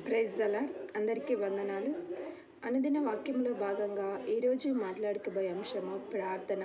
praise దలా అందరికీ వందనాలు అనుదిన వాక్యంలో భాగంగా ఈరోజు మాట్లాడుకోబోయే అంశము ప్రార్థన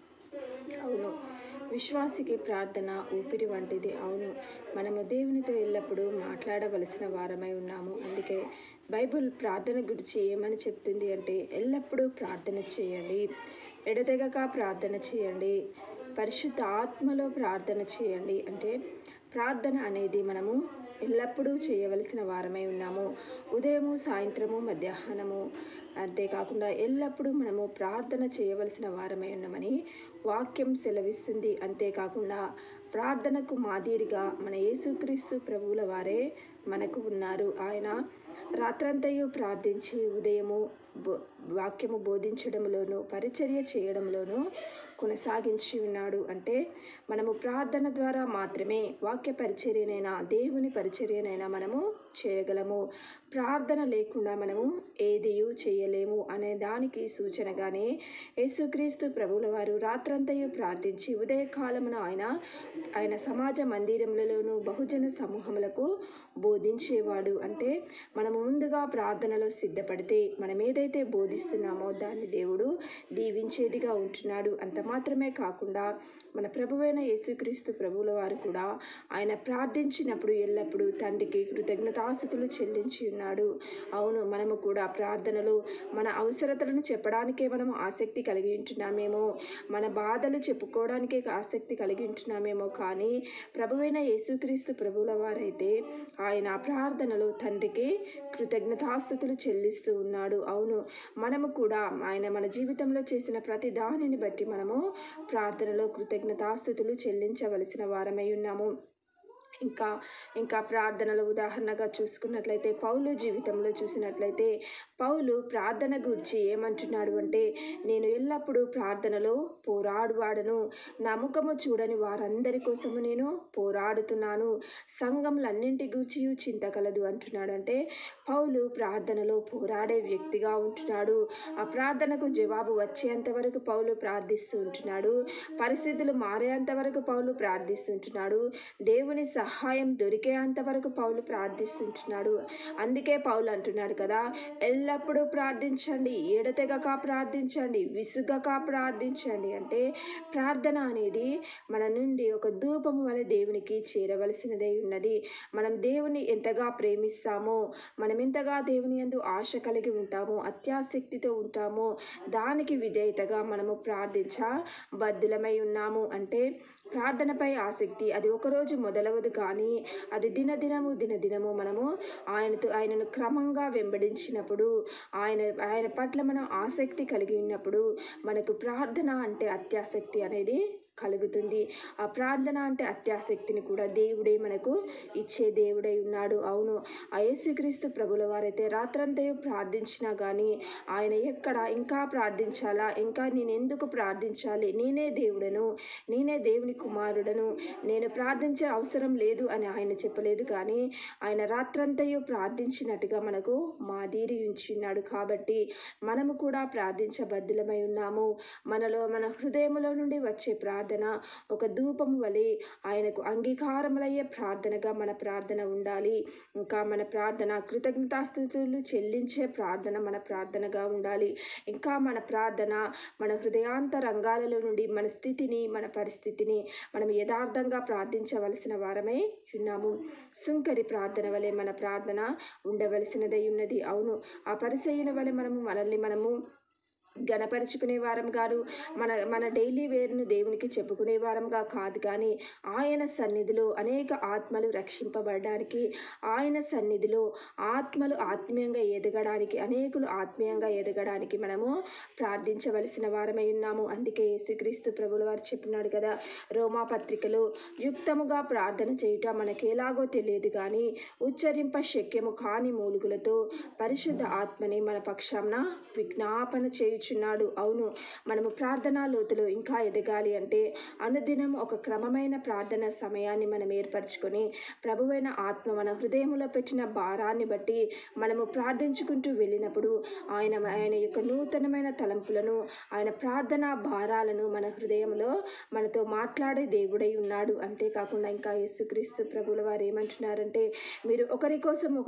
అవును విశ్వాసికి ప్రార్థన ఊపిరి వంటిది అవును మనము దేవునితో ఎల్లప్పుడూ మాట్లాడవలసిన వారమై ఉన్నాము అందుకే బైబుల్ ప్రార్థన గురించి ఏమని చెప్తుంది అంటే ఎల్లప్పుడూ ప్రార్థన చేయండి ఎడతెగక ప్రార్థన చేయండి పరిశుద్ధ ఆత్మలో ప్రార్థన చేయండి అంటే ప్రార్థన అనేది మనము ఎల్లప్పుడూ చేయవలసిన వారమై ఉన్నాము ఉదయము సాయంత్రము మధ్యాహ్నము అంతేకాకుండా ఎల్లప్పుడూ మనము ప్రార్థన చేయవలసిన వారమై ఉన్నామని వాక్యం సెలవిస్తుంది అంతేకాకుండా ప్రార్థనకు మాదిరిగా మన యేసుక్రీస్తు ప్రభువుల వారే మనకు ఉన్నారు ఆయన రాత్రంతయు ప్రార్థించి ఉదయము బో వాక్యము బోధించడంలోనూ పరిచర్య చేయడంలోనూ కొనసాగించి ఉన్నాడు అంటే మనము ప్రార్థన ద్వారా మాత్రమే వాక్య పరిచర్యనైనా దేవుని పరిచర్యనైనా మనము చేయగలము ప్రార్థన లేకుండా మనము ఏదియు చేయలేము అనే దానికి సూచనగానే యేసుక్రీస్తు ప్రభుల వారు రాత్రంతయు ప్రార్థించి ఉదయకాలమున ఆయన ఆయన సమాజ మందిరములలోను బహుజన సమూహములకు బోధించేవాడు అంటే మనము ముందుగా ప్రార్థనలో సిద్ధపడితే మనం ఏదైతే బోధిస్తున్నామో దాన్ని దేవుడు దీవించేదిగా ఉంటున్నాడు అంత మాత్రమే కాకుండా మన ప్రభువైన యేసుక్రీస్తు ప్రభువుల వారు కూడా ఆయన ప్రార్థించినప్పుడు ఎల్లప్పుడూ తండ్రికి కృతజ్ఞతాస్థుతులు చెల్లించి ఉన్నాడు అవును మనము కూడా ప్రార్థనలు మన అవసరతలను చెప్పడానికే మనం ఆసక్తి కలిగి ఉంటున్నామేమో మన బాధలు చెప్పుకోవడానికే ఆసక్తి కలిగి ఉంటున్నామేమో కానీ ప్రభువైన యేసుక్రీస్తు ప్రభువుల వారైతే ఆయన ప్రార్థనలు తండ్రికి కృతజ్ఞతాస్థుతులు చెల్లిస్తూ ఉన్నాడు అవును మనము కూడా ఆయన మన జీవితంలో చేసిన ప్రతి దానిని బట్టి మనము ప్రార్థనలో కృతజ్ఞతాస్థుతులు చెల్లించవలసిన వారమై ఉన్నాము ఇంకా ఇంకా ప్రార్థనలు ఉదాహరణగా చూసుకున్నట్లయితే పౌలు జీవితంలో చూసినట్లయితే పౌలు ప్రార్థన గురించి ఏమంటున్నాడు అంటే నేను ఎల్లప్పుడూ ప్రార్థనలో పోరాడువాడను నా ముఖము చూడని వారందరి కోసము నేను పోరాడుతున్నాను సంఘంలన్నింటి గూర్చి చింత కలదు అంటున్నాడు అంటే పౌలు ప్రార్థనలో పోరాడే వ్యక్తిగా ఉంటున్నాడు ఆ ప్రార్థనకు జవాబు వచ్చేంత వరకు పౌలు ప్రార్థిస్తూ ఉంటున్నాడు పరిస్థితులు మారేంత వరకు పౌలు ప్రార్థిస్తుంటున్నాడు దేవుని సహాయం దొరికేంత వరకు పౌలు ప్రార్థిస్తుంటున్నాడు అందుకే పౌలు అంటున్నాడు కదా ఎల్లప్పుడూ ప్రార్థించండి ఎడతెగక ప్రార్థించండి విసుగక ప్రార్థించండి అంటే ప్రార్థన అనేది మన నుండి ఒక ధూపము వలె దేవునికి చేరవలసినదై ఉన్నది మనం దేవుని ఎంతగా ప్రేమిస్తామో మనం ఎంతగా దేవుని ఎందు ఆశ కలిగి ఉంటామో అత్యాసక్తితో ఉంటామో దానికి విధేయతగా మనము ప్రార్థించ బద్దులమై ఉన్నాము అంటే ప్రార్థనపై ఆసక్తి అది ఒకరోజు మొదలవదు కానీ అది దినదినము దినదినము మనము ఆయనతో ఆయనను క్రమంగా వెంబడించినప్పుడు ఆయన ఆయన పట్ల మనం ఆసక్తి కలిగి ఉన్నప్పుడు మనకు ప్రార్థన అంటే అత్యాసక్తి అనేది కలుగుతుంది ఆ ప్రార్థన అంటే అత్యాసక్తిని కూడా దేవుడే మనకు ఇచ్చే దేవుడై ఉన్నాడు అవును ఆ యేసుక్రీస్తు ప్రభుల వారైతే రాత్రంతయు ప్రార్థించినా కానీ ఆయన ఎక్కడ ఇంకా ప్రార్థించాలా ఇంకా నేను ఎందుకు ప్రార్థించాలి నేనే దేవుడను నేనే దేవుని కుమారుడను నేను ప్రార్థించే అవసరం లేదు అని ఆయన చెప్పలేదు కానీ ఆయన రాత్రంతయు ప్రార్థించినట్టుగా మనకు మాదిరి ఉంచున్నాడు కాబట్టి మనము కూడా ప్రార్థించబద్దులమై ఉన్నాము మనలో మన హృదయములో నుండి వచ్చే ప్రార్థన ప్రార్థన ఒక ధూపము వలె ఆయనకు అంగీకారములయ్యే ప్రార్థనగా మన ప్రార్థన ఉండాలి ఇంకా మన ప్రార్థన కృతజ్ఞతాస్థుతులు చెల్లించే ప్రార్థన మన ప్రార్థనగా ఉండాలి ఇంకా మన ప్రార్థన మన హృదయాంత రంగాలలో నుండి మన స్థితిని మన పరిస్థితిని మనం యథార్థంగా ప్రార్థించవలసిన వారమే ఉన్నాము సుంకరి ప్రార్థన వలె మన ప్రార్థన ఉండవలసినదై ఉన్నది అవును ఆ పరిచయన వలె మనము మనల్ని మనము గణపరుచుకునే వారం కాదు మన మన డైలీ వేర్ను దేవునికి చెప్పుకునే వారంగా కాదు కానీ ఆయన సన్నిధిలో అనేక ఆత్మలు రక్షింపబడడానికి ఆయన సన్నిధిలో ఆత్మలు ఆత్మీయంగా ఎదగడానికి అనేకులు ఆత్మీయంగా ఎదగడానికి మనము ప్రార్థించవలసిన వారమై ఉన్నాము అందుకే యేసుక్రీస్తు ప్రభుల వారు చెప్పినాడు కదా రోమా పత్రికలో యుక్తముగా ప్రార్థన చేయుట మనకి ఎలాగో తెలియదు కానీ ఉచ్చరింప శక్యము కాని మూలుగులతో పరిశుద్ధ ఆత్మని మన పక్షాన విజ్ఞాపన చేయుచు కూర్చున్నాడు అవును మనము ప్రార్థనా లోతులో ఇంకా ఎదగాలి అంటే అనుదినం ఒక క్రమమైన ప్రార్థన సమయాన్ని మనం ఏర్పరచుకొని ప్రభువైన ఆత్మ మన హృదయంలో పెట్టిన భారాన్ని బట్టి మనము ప్రార్థించుకుంటూ వెళ్ళినప్పుడు ఆయన ఆయన యొక్క నూతనమైన తలంపులను ఆయన ప్రార్థనా భారాలను మన హృదయంలో మనతో మాట్లాడే దేవుడై ఉన్నాడు అంతేకాకుండా ఇంకా యేసుక్రీస్తు ప్రభుల వారు ఏమంటున్నారంటే మీరు ఒకరి కోసం ఒకరు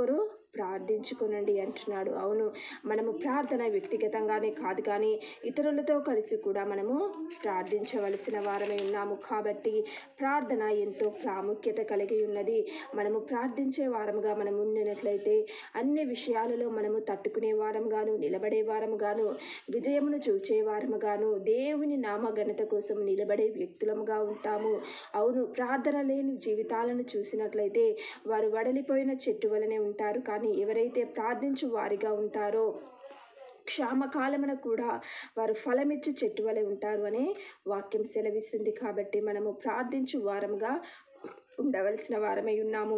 ప్రార్థించుకునండి అంటున్నాడు అవును మనము ప్రార్థన వ్యక్తిగతంగానే కాదు కానీ ఇతరులతో కలిసి కూడా మనము ప్రార్థించవలసిన వారమే ఉన్నాము కాబట్టి ప్రార్థన ఎంతో ప్రాముఖ్యత కలిగి ఉన్నది మనము ప్రార్థించే వారముగా మనం ఉండినట్లయితే అన్ని విషయాలలో మనము తట్టుకునే వారంగాను నిలబడే వారముగాను విజయమును చూచే వారముగాను దేవుని నామ ఘనత కోసం నిలబడే వ్యక్తులముగా ఉంటాము అవును ప్రార్థన లేని జీవితాలను చూసినట్లయితే వారు వడలిపోయిన చెట్టు వలనే ఉంటారు కానీ ఎవరైతే ప్రార్థించు వారిగా ఉంటారో క్షామకాలమున కూడా వారు ఫలమిచ్చి చెట్టు వలె ఉంటారు అనే వాక్యం సెలవిస్తుంది కాబట్టి మనము ప్రార్థించు వారముగా ఉండవలసిన వారమై ఉన్నాము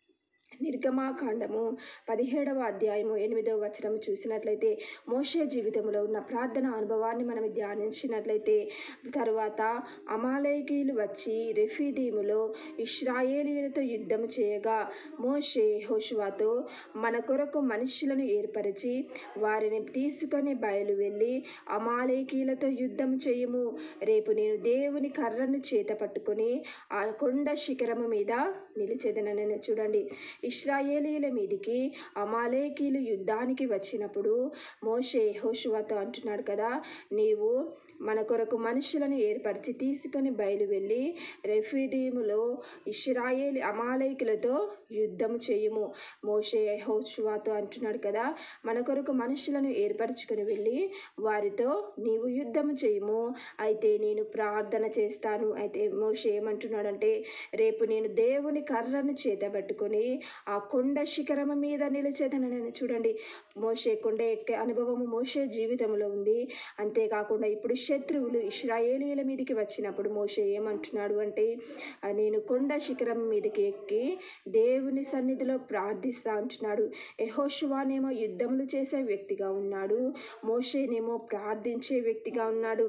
నిర్గమాకాండము పదిహేడవ అధ్యాయము ఎనిమిదవ వచనం చూసినట్లయితే మోషే జీవితంలో ఉన్న ప్రార్థన అనుభవాన్ని మనం ధ్యానించినట్లయితే తరువాత అమాలేకీలు వచ్చి రెఫీదీములో ఇస్రాయేలీలతో యుద్ధం చేయగా మోషే హోషువాతో మన కొరకు మనుషులను ఏర్పరిచి వారిని తీసుకొని బయలు వెళ్ళి అమాలేకీలతో యుద్ధం చేయము రేపు నేను దేవుని కర్రను చేత పట్టుకొని ఆ కొండ శిఖరము మీద నిలిచేదనని చూడండి ఇస్రాయేలీల మీదికి అమాలేకీలు యుద్ధానికి వచ్చినప్పుడు మోషే హోషువాతో అంటున్నాడు కదా నీవు మన కొరకు మనుషులను ఏర్పరిచి తీసుకొని బయలు వెళ్ళి రెఫీదీములో ఇస్రాయేలి అమాలేకులతో యుద్ధము చేయుము మోషే హోషువాతో అంటున్నాడు కదా మన కొరకు మనుషులను ఏర్పరచుకొని వెళ్ళి వారితో నీవు యుద్ధము చేయుము అయితే నేను ప్రార్థన చేస్తాను అయితే మోషే ఏమంటున్నాడంటే రేపు నేను దేవుని కర్రను చేతబట్టుకొని ఆ కొండ శిఖరము మీద నిలిచేదనని చూడండి మోషే కొండ ఎక్కే అనుభవము మోషే జీవితంలో ఉంది అంతేకాకుండా ఇప్పుడు శత్రువులు ఇస్రాయేలీల మీదకి వచ్చినప్పుడు మోషే ఏమంటున్నాడు అంటే "ఆ, నేను కొండ శిఖరం మీదకి ఎక్కి దేవుని సన్నిధిలో ప్రార్థిస్తా అంటున్నాడు యెహోషువానేమో యుద్ధములు చేసే వ్యక్తిగా ఉన్నాడు మోషేనేమో ప్రార్థించే వ్యక్తిగా ఉన్నాడు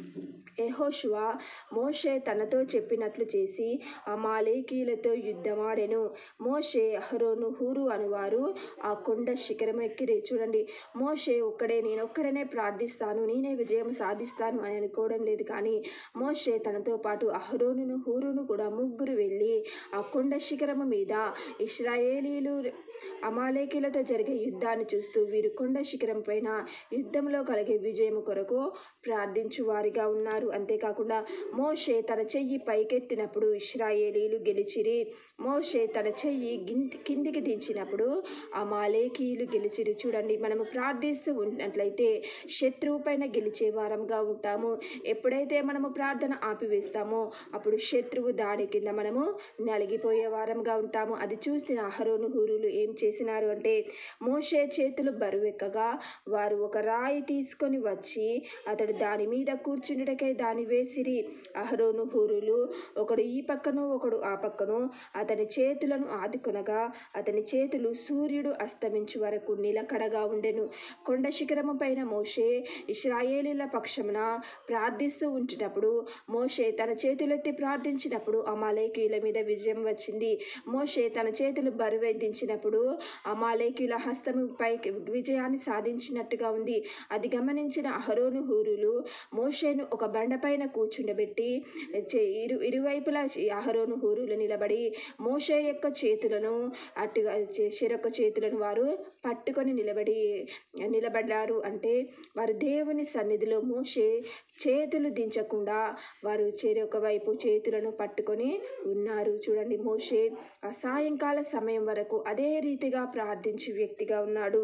యెహోషువ మోషే తనతో చెప్పినట్లు చేసి అమాలేకీలతో యుద్ధమాడెను మోషే అహరోను హూరు అనువారు ఆ కొండ శిఖరం ఎక్కిరి చూడండి మోషే ఒక్కడే నేను ఒక్కడనే ప్రార్థిస్తాను నేనే విజయం సాధిస్తాను అని అనుకోవడం లేదు కానీ మోషే తనతో పాటు అహరోనును హూరును కూడా ముగ్గురు వెళ్ళి ఆ కొండ శిఖరము మీద ఇస్రాయేలీలు అమాలేకీలతో జరిగే యుద్ధాన్ని చూస్తూ వీరు కొండ శిఖరం పైన యుద్ధంలో కలిగే విజయం కొరకు ప్రార్థించు వారిగా ఉన్నారు అంతేకాకుండా మోషే తన చెయ్యి పైకెత్తినప్పుడు ఇస్రాయేలీలు గెలిచిరి మోషే తన చెయ్యి గిన్- కిందికి దించినప్పుడు అమాలేకీయులు గెలిచిరి చూడండి మనము ప్రార్థిస్తూ ఉన్నట్లయితే శత్రువు పైన గెలిచే వారంగా ఉంటాము ఎప్పుడైతే మనము ప్రార్థన ఆపివేస్తామో అప్పుడు శత్రువు దాడి కింద మనము నలిగిపోయే వారంగా ఉంటాము అది చూసిన అహరోను హూరులు ఏం చేసినారు అంటే మోషే చేతులు బరువెక్కగా వారు ఒక రాయి తీసుకొని వచ్చి అతడు దాని మీద కూర్చుండుటకై దాని వేసిరి అహరోను హూరులు ఒకడు ఈ పక్కను ఒకడు ఆ పక్కను అతని చేతులను ఆదుకొనగా అతని చేతులు సూర్యుడు అస్తమించు వరకు నిలకడగా ఉండెను కొండ శిఖరము పైన మోషే ఇస్రాయేలీల పక్షమున ప్రార్థిస్తూ ఉంటున్నప్పుడు మోషే తన చేతులెత్తి ప్రార్థించినప్పుడు అమాలేకీయుల మీద విజయం వచ్చింది మోషే తన చేతులు బరువెద్దించినప్పుడు అమాలేకీయుల హస్తము పైకి విజయాన్ని సాధించినట్టుగా ఉంది అది గమనించిన అహరోను హూరులు మోషేను ఒక బండపైన కూర్చుండబెట్టి చే- ఇరు ఇరువైపులా చే- అహరోను హూరులు నిలబడి మోషే యొక్క చేతులను అటుగా చే- చెరొక చేతులను వారు పట్టుకొని నిలబడి నిలబడ్డారు అంటే వారు దేవుని సన్నిధిలో మోషే చేతులు దించకుండా వారు చెరొక వైపు చేతులను పట్టుకొని ఉన్నారు చూడండి మోషే ఆ సాయంకాల సమయం వరకు అదే రీతిగా ప్రార్థించే వ్యక్తిగా ఉన్నాడు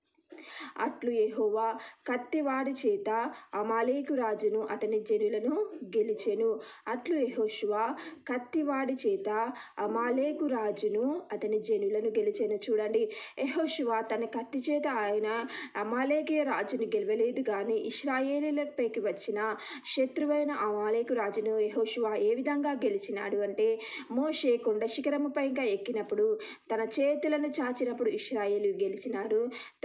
అట్లు యెహోవా కత్తివాడి చేత అమాలేకు రాజును అతని జనులను గెలిచెను అట్లు యెహోషువ కత్తివాడి చేత అమాలేకు రాజును అతని జనులను గెలిచెను చూడండి యెహోషువ తన కత్తి చేత ఆయన అమాలేకీయ రాజును గెలవలేదు కానీ ఇస్రాయేలీలపైకి వచ్చిన శత్రువైన అమాలేకు రాజును యెహోషువ ఏ విధంగా గెలిచినాడు అంటే మోషే కొండ శిఖరము పైగా ఎక్కినప్పుడు తన చేతులను చాచినప్పుడు ఇస్రాయేలు గెలిచినారు తన చేతులు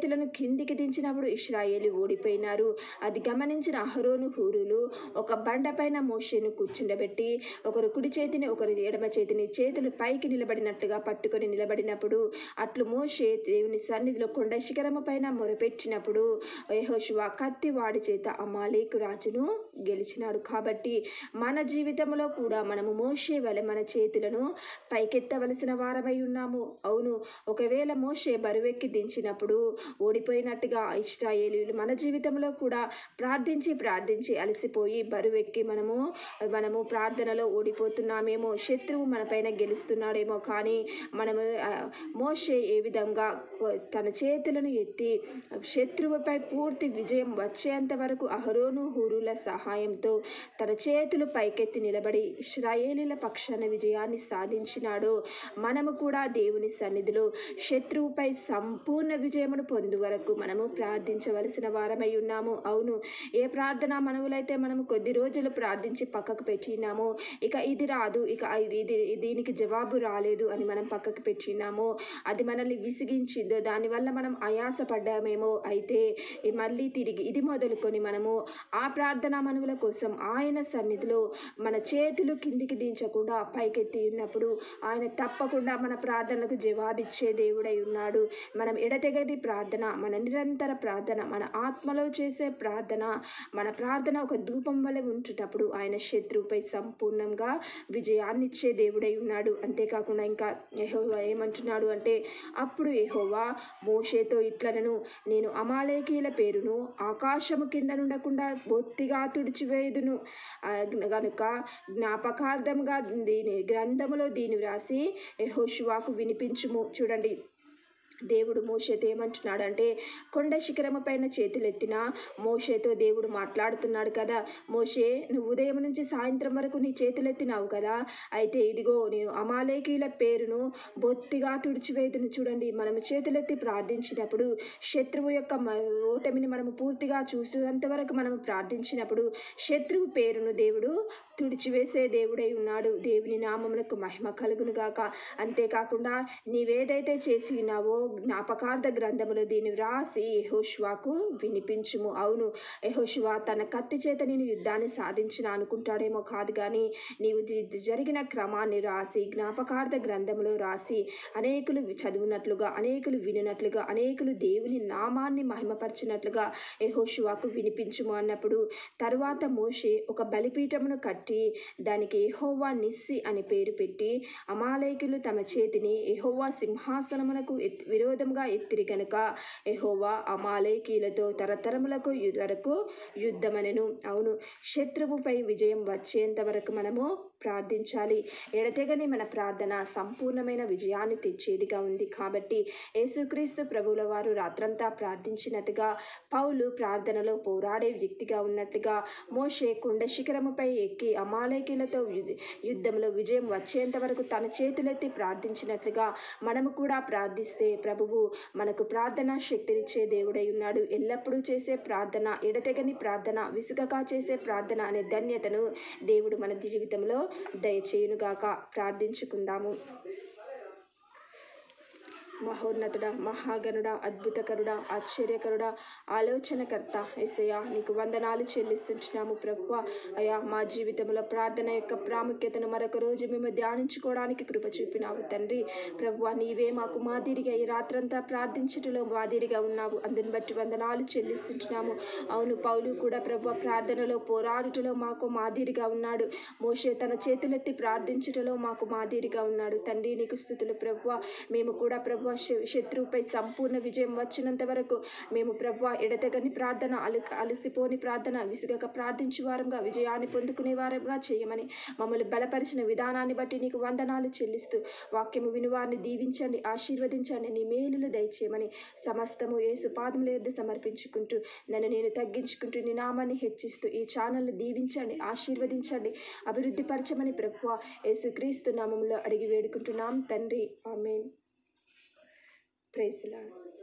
చేతులను కిందికి దించినప్పుడు ఇస్రాయేలు ఓడిపోయినారు అది గమనించిన అహరోను హూరులు ఒక బండపైన మోషేను కూర్చుండబెట్టి ఒకరు కుడి చేతిని ఒకరు ఎడమ చేతిని చేతులు పైకి నిలబడినట్టుగా పట్టుకొని నిలబడినప్పుడు అట్లు మోషే దేవుని సన్నిధిలో కొండ శిఖరము పైన మొరపెట్టినప్పుడు యెహోషువ కత్తి వాడి చేత అమాలేకు రాజును గెలిచినాడు కాబట్టి మన జీవితంలో కూడా మనము మోషే వలె మన చేతులను పైకెత్తవలసిన వారమై ఉన్నాము అవును ఒకవేళ మోషే బరువెక్కి దించినప్పుడు ఓడిపోయినట్టుగా ఇష్టాయేలీలు మన జీవితంలో కూడా ప్రార్థించి ప్రార్థించి అలసిపోయి బరువెక్కి మనము మనము ప్రార్థనలో ఓడిపోతున్నామేమో శత్రువు మన పైన గెలుస్తున్నాడేమో కానీ మనము ఆ, మోషే ఏ విధంగా తన చేతులను ఎత్తి శత్రువుపై పూర్తి విజయం వచ్చేంత వరకు అహరోను హూరుల సహాయంతో తన చేతులు పైకెత్తి నిలబడి ఇస్రాయేలీల పక్షాన విజయాన్ని సాధించినాడో మనము కూడా దేవుని సన్నిధిలో శత్రువుపై సంపూర్ణ విజయమును పొందు వరకు మనము ప్రార్థించవలసిన వారమై ఉన్నాము అవును ఏ ప్రార్థన మనవులైతే మనము కొద్ది రోజులు ప్రార్థించి పక్కకు పెట్టినామో ఇక ఇది రాదు ఇక ఇది ఇది దీనికి జవాబు రాలేదు అని మనం పక్కకు పెట్టినామో అది మనల్ని విసిగించిందో దానివల్ల మనం ఆయాసపడ్డామేమో అయితే ఈ మళ్ళీ తిరిగి ఇది మొదలుకొని మనము ఆ ప్రార్థన మనువుల కోసం ఆయన సన్నిధిలో మన చేతులు కిందికి దించకుండా పైకెత్తి ఉన్నప్పుడు ఆయన తప్పకుండా మన ప్రార్థనలకు జవాబిచ్చే దేవుడై ఉన్నాడు మనం ఎడతెగని ప్రార్థన మన నిరంతర ప్రార్థన మన ఆత్మలో చేసే ప్రార్థన మన ప్రార్థన ఒక ధూపం వలె ఉంటున్నప్పుడు ఆయన శత్రువుపై సంపూర్ణంగా విజయాన్ని ఇచ్చే దేవుడై ఉన్నాడు అంతేకాకుండా ఇంకా యెహోవా ఏమంటున్నాడు అంటే అప్పుడు యెహోవా మోషేతో ఇట్లనను నేను అమాలేకీల పేరును ఆకాశము కింద నుండకుండా బొత్తిగా తుడిచివేయుదును ఆ, గనుక జ్ఞాపకార్థంగా దీని గ్రంథములో దీని వ్రాసి యెహోషువాకు వినిపించుము చూడండి దేవుడు మోషేతో ఏమంటున్నాడంటే కొండ శిఖరము పైన చేతులెత్తిన మోషేతో దేవుడు మాట్లాడుతున్నాడు కదా మోషే నువ్వు ఉదయం నుంచి సాయంత్రం వరకు నీ చేతులెత్తినావు కదా అయితే ఇదిగో నేను అమాలేకీల పేరును బొత్తిగా తుడిచివేదును చూడండి మనం చేతులెత్తి ప్రార్థించినప్పుడు శత్రువు యొక్క మ- ఓటమిని మనము పూర్తిగా చూసేంత వరకు మనం ప్రార్థించినప్పుడు శత్రువు పేరును దేవుడు తుడిచివేసే దేవుడై ఉన్నాడు దేవుని నామమునకు మహిమ కలుగును గాక అంతేకాకుండా నీవేదైతే చేసి ఉన్నావో జ్ఞాపకార్థ గ్రంథములో దీన్ని వ్రాసి యెహోషువాకు వినిపించుము అవును యెహోషువా తన కత్తి చేత నేను యుద్ధాన్ని సాధించిన అనుకుంటాడేమో కాదు కానీ నీవు జి- జరిగిన క్రమాన్ని రాసి జ్ఞాపకార్థ గ్రంథములో రాసి అనేకులు చదువునట్లుగా అనేకులు వినునట్లుగా అనేకులు దేవుని నామాన్ని మహిమపరిచినట్లుగా యెహోషువాకు వినిపించుము అన్నప్పుడు తరువాత మోషే ఒక బలిపీఠమును కట్టి దానికి యెహోవా నిస్సి అని పేరు పెట్టి అమాలేకులు తమ చేతిని యెహోవా సింహాసనమునకు ఎత్- విరోధముగా ఎత్తిరి గనుక యెహోవా అమాలేకీలతో తరతరములకు యు- వరకు యుద్ధమనెను అవును శత్రువుపై విజయం వచ్చేంత వరకు మనము ప్రార్థించాలి ఎడతెగని మన ప్రార్థన సంపూర్ణమైన విజయాన్ని తెచ్చేదిగా ఉంది కాబట్టి యేసుక్రీస్తు ప్రభువుల వారు రాత్రంతా ప్రార్థించినట్టుగా పౌలు ప్రార్థనలో పోరాడే వ్యక్తిగా ఉన్నట్టుగా మోషే కొండ శిఖరముపై ఎక్కి అమాలేకీలతో యుద్ధ- యుద్ధంలో విజయం వచ్చేంత వరకు తన చేతులెత్తి ప్రార్థించినట్లుగా మనము కూడా ప్రార్థిస్తే ప్రభువు మనకు ప్రార్థనా శక్తినిచ్చే దేవుడై ఉన్నాడు ఎల్లప్పుడూ చేసే ప్రార్థన ఎడతెగని ప్రార్థన విసుగగా చేసే ప్రార్థన అనే ధన్యతను దేవుడు మన జీవితంలో దయచేయునుగాక ప్రార్థించుకుందాము మహోన్నతుడ మహాగణుడ అద్భుతకరుడ ఆశ్చర్యకరుడ ఆలోచనకర్త ఎసయ్యా నీకు వందనాలు చెల్లిస్తుంటున్నాము ప్రభువ అయ్యా మా జీవితంలో ప్రార్థన యొక్క ప్రాముఖ్యతను మరొక రోజు మేము ధ్యానించుకోవడానికి కృప చూపినావు తండ్రి ప్రభువ నీవే మాకు మాదిరిగా ఈ రాత్రంతా ప్రార్థించటంలో మాదిరిగా ఉన్నావు అందుని బట్టి వందనాలు చెల్లిస్తుంటున్నాము అవును పౌలు కూడా ప్రభు ప్రార్థనలో పోరాడుటలో మాకు మాదిరిగా ఉన్నాడు మోషే తన చేతులెత్తి ప్రార్థించుటలో మాకు మాదిరిగా ఉన్నాడు తండ్రి నీకు స్థుతులు ప్రభు మేము కూడా ప్రభు శత్రువుపై సంపూర్ణ విజయం వచ్చినంత వరకు మేము ప్రభు ఎడతెగని ప్రార్థన అలి అలసిపోని ప్రార్థన విసుగక ప్రార్థించు వారంగా విజయాన్ని పొందుకునే వారంగా చేయమని మమ్మల్ని బలపరిచిన విధానాన్ని బట్టి నీకు వందనాలు చెల్లిస్తూ వాక్యము వినువారిని దీవించండి ఆశీర్వదించండి నీ మేలులు దయచేయమని సమస్తము యేసు పాదముల యొద్ద సమర్పించుకుంటూ నన్ను నేను తగ్గించుకుంటూ నీ నామాన్ని హెచ్చిస్తూ ఈ ఛానల్ను దీవించండి ఆశీర్వదించండి అభివృద్ధి పరచమని ప్రభు యేసుక్రీస్తు నామంలో అడిగి వేడుకుంటున్నాం తండ్రి ఆమెన్ ప్రైజ్ లార్డ్